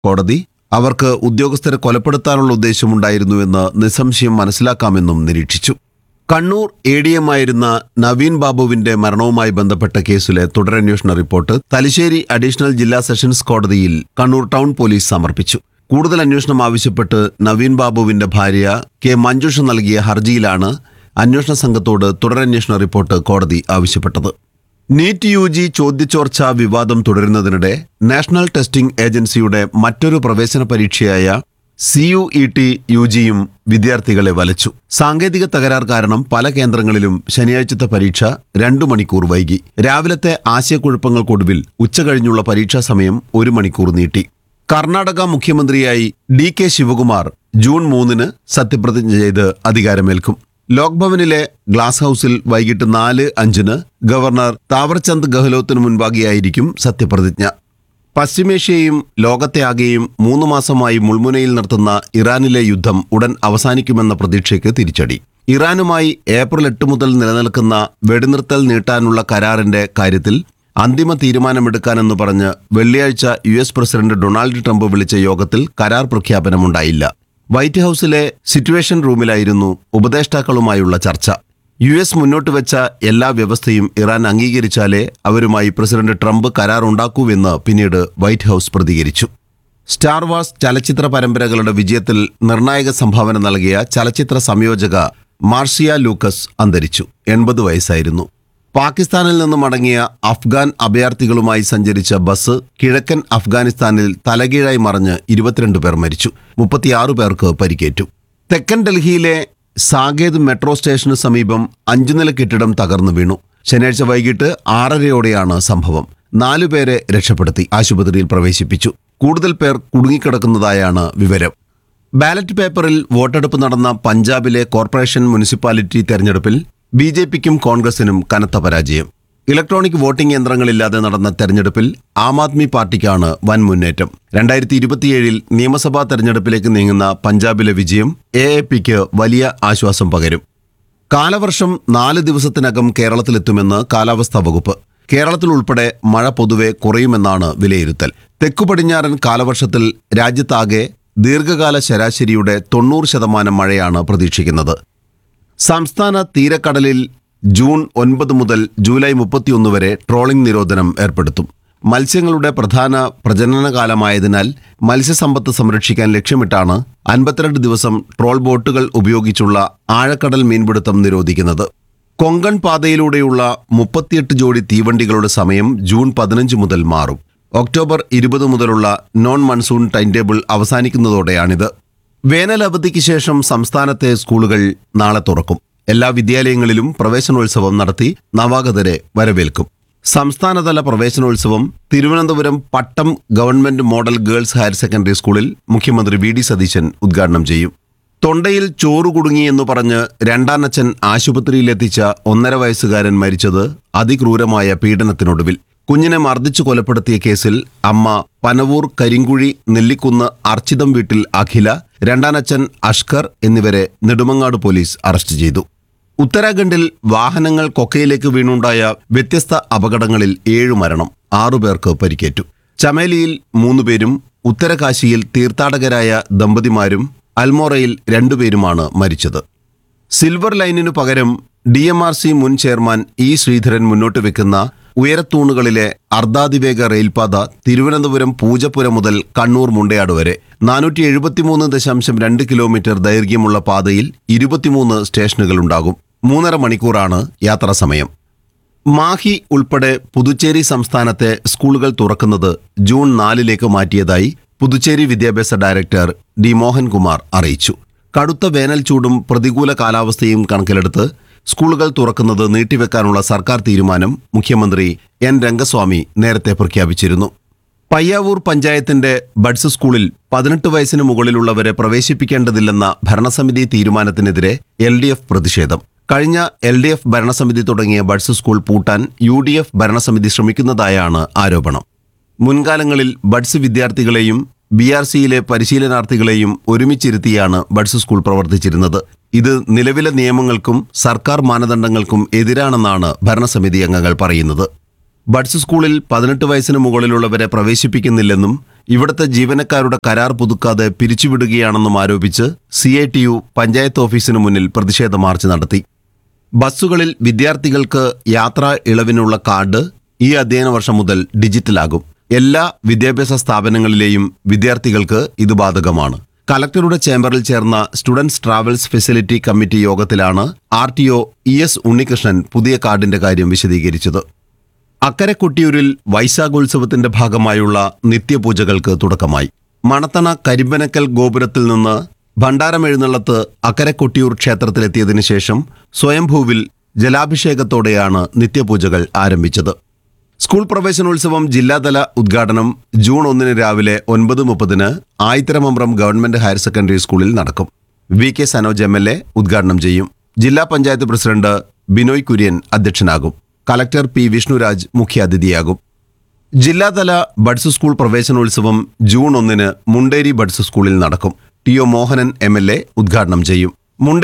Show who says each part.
Speaker 1: കോടതി അവർക്ക് ഉദ്യോഗസ്ഥരെ കൊലപ്പെടുത്താനുള്ള ഉദ്ദേശമുണ്ടായിരുന്നുവെന്ന് നിസ്സംശയം മനസ്സിലാക്കാമെന്നും നിരീക്ഷിച്ചു കണ്ണൂർ എ ഡി എം ആയിരുന്ന നവീൻ ബാബുവിന്റെ മരണവുമായി ബന്ധപ്പെട്ട കേസിലെ തുടരന്വേഷണ റിപ്പോർട്ട് തലശ്ശേരി അഡീഷണൽ ജില്ലാ സെഷൻസ് കോടതിയിൽ കണ്ണൂർ ടൗൺ പോലീസ് സമർപ്പിച്ചു കൂടുതൽ അന്വേഷണം ആവശ്യപ്പെട്ട് നവീൻ ബാബുവിന്റെ ഭാര്യ കെ മഞ്ജുഷ നൽകിയ ഹർജിയിലാണ് അന്വേഷണ സംഘത്തോട് തുടരന്വേഷണ റിപ്പോർട്ട് കോടതി ആവശ്യപ്പെട്ടത് നീറ്റ് യു ജി ചോദ്യചോർച്ച വിവാദം തുടരുന്നതിനിടെ നാഷണൽ ടെസ്റ്റിംഗ് ഏജൻസിയുടെ മറ്റൊരു പ്രവേശന പരീക്ഷയായ C U E T U ജിയും വിദ്യാർത്ഥികളെ വലച്ചു സാങ്കേതിക തകരാർ കാരണം പല കേന്ദ്രങ്ങളിലും ശനിയാഴ്ചത്തെ പരീക്ഷ രണ്ടു മണിക്കൂർ വൈകി രാവിലത്തെ ആശയക്കുഴപ്പങ്ങൾക്കൊടുവിൽ ഉച്ചകഴിഞ്ഞുള്ള പരീക്ഷാ സമയം ഒരു മണിക്കൂർ നീട്ടി കർണാടക മുഖ്യമന്ത്രിയായി ഡി കെ ശിവകുമാർ ജൂൺ മൂന്നിന് സത്യപ്രതിജ്ഞ ചെയ്ത് അധികാരമേൽക്കും ലോക്ഭവനിലെ ഗ്ലാസ് ഹൌസിൽ വൈകിട്ട് നാല് അഞ്ചിന് ഗവർണർ താവർചന്ദ് ഗെഹ്ലോത്തിന് മുൻപാകെയായിരിക്കും സത്യപ്രതിജ്ഞ പശ്ചിമേഷ്യയും ലോകത്തെ ആകെയും മൂന്ന് മാസമായി മുൾമുനയിൽ നിർത്തുന്ന ഇറാനിലെ യുദ്ധം ഉടൻ അവസാനിക്കുമെന്ന പ്രതീക്ഷയ്ക്ക് തിരിച്ചടി ഇറാനുമായി ഏപ്രിൽ എട്ട് മുതൽ നിലനിൽക്കുന്ന വെടിനിർത്തൽ നീട്ടാനുള്ള കരാറിന്റെ കാര്യത്തിൽ അന്തിമ തീരുമാനമെടുക്കാനെന്ന് പറഞ്ഞ് വെള്ളിയാഴ്ച U S president Donald Trump വിളിച്ച യോഗത്തിൽ കരാർ പ്രഖ്യാപനമുണ്ടായില്ല വൈറ്റ് ഹൌസിലെ സിറ്റുവേഷൻ റൂമിലായിരുന്നു ഉപദേഷ്ടാക്കളുമായുള്ള ചർച്ച യു എസ് മുന്നോട്ട് വെച്ച എല്ലാ വ്യവസ്ഥയും ഇറാൻ അംഗീകരിച്ചാലേ അവരുമായി പ്രസിഡന്റ് ട്രംപ് കരാർ ഉണ്ടാക്കൂവെന്ന് പിന്നീട് വൈറ്റ് ഹൌസ് പ്രതികരിച്ചു സ്റ്റാർ വാർസ് ചലച്ചിത്ര പരമ്പരകളുടെ വിജയത്തിൽ നിർണായക സംഭാവന നൽകിയ ചലച്ചിത്ര സംയോജക മാർഷിയ ലൂക്കസ് അന്തരിച്ചു എൺപത് വയസ്സായിരുന്നു പാകിസ്ഥാനിൽ നിന്ന് മടങ്ങിയ അഫ്ഗാൻ അഭയാർത്ഥികളുമായി സഞ്ചരിച്ച ബസ് കിഴക്കൻ അഫ്ഗാനിസ്ഥാനിൽ തലകീഴായി മറിഞ്ഞ് ഇരുപത്തിരണ്ട് പേർ മരിച്ചു മുപ്പത്തിയാറ് പേർക്ക് പരിക്കേറ്റു തെക്കൻ ഡൽഹിയിലെ സാകേത് മെട്രോ സ്റ്റേഷന് സമീപം അഞ്ചു നില കെട്ടിടം തകർന്നു വീണു ശനിയാഴ്ച വൈകിട്ട് ആറരയോടെയാണ് സംഭവം നാലുപേരെ രക്ഷപ്പെടുത്തി ആശുപത്രിയിൽ പ്രവേശിപ്പിച്ചു കൂടുതൽ പേർ കുടുങ്ങിക്കിടക്കുന്നതായാണ് വിവരം ബാലറ്റ് പേപ്പറിൽ വോട്ടെടുപ്പ് നടന്ന പഞ്ചാബിലെ കോർപ്പറേഷൻ മുനിസിപ്പാലിറ്റി തെരഞ്ഞെടുപ്പിൽ ബി ജെ പിക്കും കോൺഗ്രസിനും കനത്ത പരാജയം ഇലക്ട്രോണിക് വോട്ടിംഗ് യന്ത്രങ്ങളില്ലാതെ നടന്ന തെരഞ്ഞെടുപ്പിൽ ആം ആദ്മി പാർട്ടിക്കാണ് വൻ മുന്നേറ്റം രണ്ടായിരത്തി ഇരുപത്തിയേഴിൽ നിയമസഭാ തെരഞ്ഞെടുപ്പിലേക്ക് നീങ്ങുന്ന പഞ്ചാബിലെ വിജയം എ എ പിക്ക് വലിയ ആശ്വാസം പകരും കാലവർഷം നാല് ദിവസത്തിനകം കേരളത്തിലെത്തുമെന്ന് കാലാവസ്ഥാ വകുപ്പ് കേരളത്തിൽ ഉൾപ്പെടെ മഴ പൊതുവെ കുറയുമെന്നാണ് വിലയിരുത്തൽ തെക്കു പടിഞ്ഞാറൻ കാലവർഷത്തിൽ രാജ്യത്താകെ ദീർഘകാല ശരാശരിയുടെ തൊണ്ണൂറ് ശതമാനം മഴയാണ് പ്രതീക്ഷിക്കുന്നത് സംസ്ഥാന തീരക്കടലിൽ ജൂൺ ഒൻപത് മുതൽ ജൂലൈ മുപ്പത്തിയൊന്ന് വരെ ട്രോളിംഗ് നിരോധനം ഏർപ്പെടുത്തും മത്സ്യങ്ങളുടെ പ്രധാന പ്രജനനകാലമായതിനാൽ മത്സ്യസമ്പത്ത് സംരക്ഷിക്കാൻ ലക്ഷ്യമിട്ടാണ് അൻപത്തിരണ്ട് ദിവസം ട്രോൾ ബോട്ടുകൾ ഉപയോഗിച്ചുള്ള ആഴക്കടൽ മീൻപിടുത്തം നിരോധിക്കുന്നത് കൊങ്കൺ പാതയിലൂടെയുള്ള മുപ്പത്തിയെട്ട് ജോഡി തീവണ്ടികളുടെ സമയം ജൂൺ പതിനഞ്ച് മുതൽ മാറും ഒക്ടോബർ ഇരുപത് മുതലുള്ള നോൺ മൺസൂൺ ടൈം ടേബിൾ അവസാനിക്കുന്നതോടെയാണിത് വേനൽ അവധിക്ക് ശേഷം സംസ്ഥാനത്തെ സ്കൂളുകൾ നാളെ തുറക്കും എല്ലാ വിദ്യാലയങ്ങളിലും പ്രവേശനോത്സവം നടത്തി നവാഗതരെ വരവേൽക്കും സംസ്ഥാനതല പ്രവേശനോത്സവം Thiruvananthapuram Pattom government model girls higher secondary സ്കൂളിൽ മുഖ്യമന്ത്രി വി ഡി സതീശൻ ഉദ്ഘാടനം ചെയ്യും തൊണ്ടയിൽ ചോറ് കുടുങ്ങിയെന്ന് പറഞ്ഞ് രണ്ടാനച്ഛൻ ആശുപത്രിയിലെത്തിച്ച ഒന്നര വയസ്സുകാരൻ മരിച്ചത് അതിക്രൂരമായ പീഡനത്തിനൊടുവിൽ കുഞ്ഞിനെ മർദ്ദിച്ചു കൊലപ്പെടുത്തിയ കേസിൽ അമ്മ പനവൂർ കരിങ്കുഴി നെല്ലിക്കുന്ന് അർച്ചിതം വീട്ടിൽ അഖില രണ്ടാനച്ഛൻ അഷ്കർ എന്നിവരെ നെടുമങ്ങാട് പോലീസ് അറസ്റ്റ് ചെയ്തു ഉത്തരാഖണ്ഡിൽ വാഹനങ്ങൾ കൊക്കയിലേക്ക് വീണുണ്ടായ വ്യത്യസ്ത അപകടങ്ങളിൽ ഏഴു മരണം ആറുപേർക്ക് പരിക്കേറ്റു ചമേലിയിൽ മൂന്നുപേരും ഉത്തരകാശിയിൽ തീർത്ഥാടകരായ ദമ്പതിമാരും അൽമോറയിൽ രണ്ടുപേരുമാണ് മരിച്ചത് സിൽവർ ലൈനിനു പകരം ഡി എം ആർ സി മുൻ ചെയർമാൻ ഇ ശ്രീധരൻ മുന്നോട്ട് വെക്കുന്ന ഉയരത്തൂണുകളിലെ അർദ്ധാതിവേഗ റെയിൽപാത തിരുവനന്തപുരം പൂജപ്പുര മുതൽ കണ്ണൂർ മുണ്ടയാട് വരെ നാനൂറ്റി എഴുപത്തിമൂന്ന് ദശാംശം രണ്ട് കിലോമീറ്റർ ദൈർഘ്യമുള്ള പാതയിൽ ഇരുപത്തിമൂന്ന് സ്റ്റേഷനുകളുണ്ടാകും മൂന്നര മണിക്കൂറാണ് യാത്രാസമയം മാഹി ഉൾപ്പെടെ പുതുച്ചേരി സംസ്ഥാനത്തെ സ്കൂളുകൾ തുറക്കുന്നത് ജൂൺ നാലിലേക്ക് മാറ്റിയതായി പുതുച്ചേരി വിദ്യാഭ്യാസ ഡയറക്ടർ ഡി മോഹൻകുമാർ അറിയിച്ചു കടുത്ത വേനൽ ചൂടും പ്രതികൂല കാലാവസ്ഥയും കണക്കിലെടുത്ത് സ്കൂളുകൾ തുറക്കുന്നത് നീട്ടിവെക്കാനുള്ള സർക്കാർ തീരുമാനം മുഖ്യമന്ത്രി എൻ രംഗസ്വാമി നേരത്തെ പ്രഖ്യാപിച്ചിരുന്നു പയ്യാവൂർ പഞ്ചായത്തിന്റെ ബഡ്സ് സ്കൂളിൽ പതിനെട്ട് വയസ്സിന് മുകളിലുള്ളവരെ പ്രവേശിപ്പിക്കേണ്ടതില്ലെന്ന ഭരണസമിതി തീരുമാനത്തിനെതിരെ എൽ ഡി എഫ് പ്രതിഷേധം കഴിഞ്ഞ എൽ ഡി എഫ് ഭരണസമിതി തുടങ്ങിയ ബഡ്സ് സ്കൂൾ പൂട്ടാൻ യു ഡി എഫ് ഭരണസമിതി ശ്രമിക്കുന്നതായാണ് ആരോപണം മുൻകാലങ്ങളിൽ ബഡ്സ് വിദ്യാർത്ഥികളെയും ബി ആർ സിയിലെ പരിശീലനാർത്ഥികളെയും ഒരുമിച്ചിരുത്തിയാണ് ബഡ്സ് സ്കൂൾ പ്രവർത്തിച്ചിരുന്നത് ഇത് നിലവിലെ നിയമങ്ങൾക്കും സർക്കാർ മാനദണ്ഡങ്ങൾക്കും എതിരാണെന്നാണ് ഭരണസമിതി അംഗങ്ങൾ പറയുന്നത് ബഡ്സ് സ്കൂളിൽ പതിനെട്ട് വയസ്സിന് മുകളിലുള്ളവരെ പ്രവേശിപ്പിക്കുന്നില്ലെന്നും ഇവിടുത്തെ ജീവനക്കാരുടെ കരാർ പുതുക്കാതെ പിരിച്ചുവിടുകയാണെന്നും ആരോപിച്ച് C I T U panchayat ഓഫീസിന് മുന്നിൽ പ്രതിഷേധ മാർച്ച് നടത്തി ബസ്സുകളിൽ വിദ്യാർത്ഥികൾക്ക് യാത്രാ ഇളവിനുള്ള കാർഡ് ഈ അധ്യയന വർഷം മുതൽ ഡിജിറ്റലാകും എല്ലാ വിദ്യാഭ്യാസ സ്ഥാപനങ്ങളിലെയും വിദ്യാർത്ഥികൾക്ക് ഇത് ബാധകമാണ് കലക്ടറുടെ ചേംബറിൽ ചേർന്ന സ്റ്റുഡൻസ് ട്രാവൽസ് ഫെസിലിറ്റി കമ്മിറ്റി യോഗത്തിലാണ് R T O E S Unnikrishnan പുതിയ കാർഡിന്റെ കാര്യം വിശദീകരിച്ചത് അക്കരെ കൊട്ടിയൂരിൽ വൈശാഖോത്സവത്തിന്റെ ഭാഗമായുള്ള നിത്യപൂജകൾക്ക് തുടക്കമായി മണത്തണ കരിമ്പനക്കൽ ഗോപുരത്തിൽ നിന്ന് ഭണ്ഡാരം എഴുന്നള്ളത്ത് അക്കരെ കൊട്ടിയൂർ ക്ഷേത്രത്തിലെത്തിയതിനു ശേഷം സ്വയംഭൂവിൽ ജലാഭിഷേകത്തോടെയാണ് നിത്യപൂജകൾ ആരംഭിച്ചത് സ്കൂൾ പ്രവേശനോത്സവം ജില്ലാതല ഉദ്ഘാടനം ജൂൺ ഒന്നിന് രാവിലെ ഒൻപത് മുപ്പതിന് ആയിത്തരമമ്പ്രം ഗവൺമെന്റ് ഹയർ സെക്കൻഡറി സ്കൂളിൽ നടക്കും V K Sanoj M L A ഉദ്ഘാടനം ചെയ്യും ജില്ലാ പഞ്ചായത്ത് പ്രസിഡന്റ് ബിനോയ് കുര്യൻ അധ്യക്ഷനാകും കലക്ടർ പി വിഷ്ണുരാജ് മുഖ്യാതിഥിയാകും ജില്ലാതല ബഡ്സ് സ്കൂൾ പ്രവേശനോത്സവം ജൂൺ ഒന്നിന് മുണ്ടേരി ബഡ്സ് സ്കൂളിൽ നടക്കും T O Mohanan M L A ഉദ്ഘാടനം ചെയ്യും